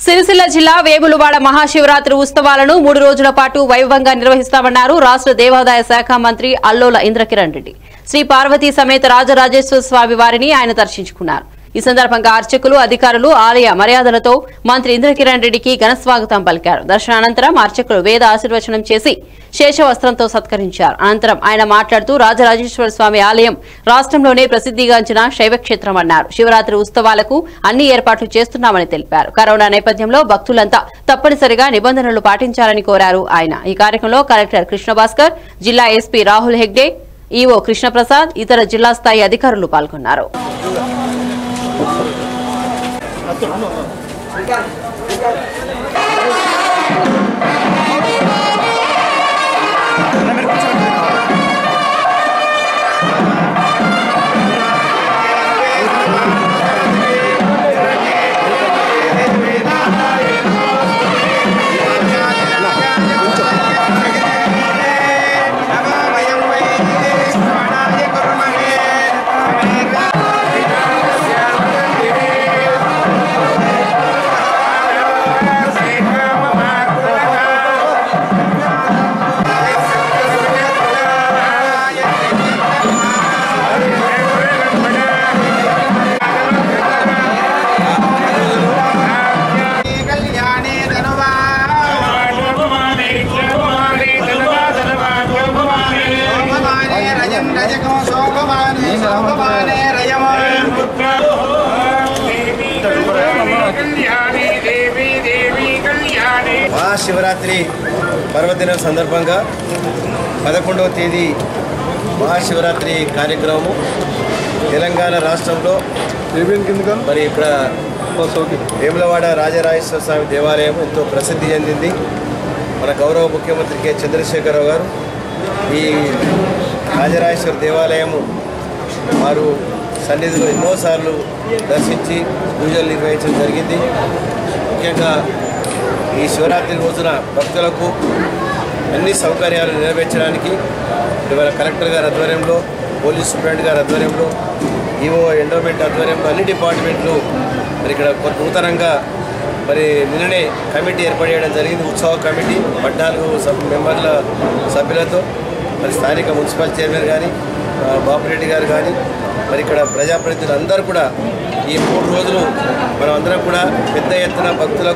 సిరిసిల్ల జిల్లా వేములవాడ మహాశివరాత్రి ఉత్సవాలను మూడు రోజుల పాటు వైభవంగా నిర్వహిస్తామన్నారు రాష్ట్ర దేవాదాయ శాఖ మంత్రి అల్లోల ఇంద్రకిరణ్ రెడ్డి శ్రీ పార్వతీ సమేత రాజరాజేశ్వర స్వామి వారిని ఆయన దర్శించుకున్నారు ఈ సందర్భంగా అర్చకులు అధికారులు ఆలయ మర్యాదలతో మంత్రి ఇంద్రకిరణ్ రెడ్డికి ఘన స్వాగతం పలికారు దర్శనానంతరం అర్చకులు వేద ఆశీర్వచనం చేసి శేషవస్త్రంతో సత్కరించారు అనంతరం ఆయన మాట్లాడుతూ రాజరాజేశ్వర స్వామి ఆలయం రాష్ట్రంలోనే ప్రసిద్ధిగాంచిన శైవక్షేత్రం అన్నారు శివరాత్రి ఉత్సవాలకు అన్ని ఏర్పాట్లు చేస్తున్నామని తెలిపారు కరోనా నేపథ్యంలో భక్తులంతా తప్పనిసరిగా నిబంధనలు పాటించాలని కోరారు ఆయన ఈ కార్యక్రమంలో కలెక్టర్ కృష్ణభాస్కర్ జిల్లా ఎస్పీ రాహుల్ హెగ్డే ఈవో కృష్ణప్రసాద్ ఇతర జిల్లా స్థాయి అధికారులు పాల్గొన్నారు కళ్యాణే ధనువా శోభమానే రజం రజకం శోభమానే శోభమానే రయమ మహాశివరాత్రి పర్వదినం సందర్భంగా పదకొండవ తేదీ మహాశివరాత్రి కార్యక్రమము తెలంగాణ రాష్ట్రంలో మరి ఇక్కడ వేములవాడ రాజరాజేశ్వర స్వామి దేవాలయం ఎంతో ప్రసిద్ధి చెందింది మన గౌరవ ముఖ్యమంత్రి కె చంద్రశేఖరరావు గారు ఈ రాజరాజేశ్వర దేవాలయము వారు సన్నిధిలో ఎన్నోసార్లు దర్శించి పూజలు నిర్వహించడం జరిగింది ముఖ్యంగా ఈ శివరాత్రి రోజున భక్తులకు అన్ని సౌకర్యాలు నెరవేర్చడానికి ఇవాళ కలెక్టర్ గారి ఆధ్వర్యంలో పోలీస్ సూపరింటెండెంట్ గారి ఆధ్వర్యంలో ఈవో ఎండోమెంట్ ఆధ్వర్యంలో అన్ని డిపార్ట్మెంట్లు మరి ఇక్కడ కొత్త నూతనంగా మరి నిన్ననే కమిటీ ఏర్పాటు చేయడం జరిగింది ఉత్సవ కమిటీ పద్నాలుగు సబ్ మెంబర్ల సభ్యులతో మరి స్థానిక మున్సిపల్ చైర్మన్ కానీ ఆ, బాపిరెడ్డి గారు కానీ మరి ఇక్కడ ప్రజాప్రతినిధులు అందరూ కూడా ఈ మూడు రోజులు మనం అందరం కూడా పెద్ద ఎత్తున భక్తులకు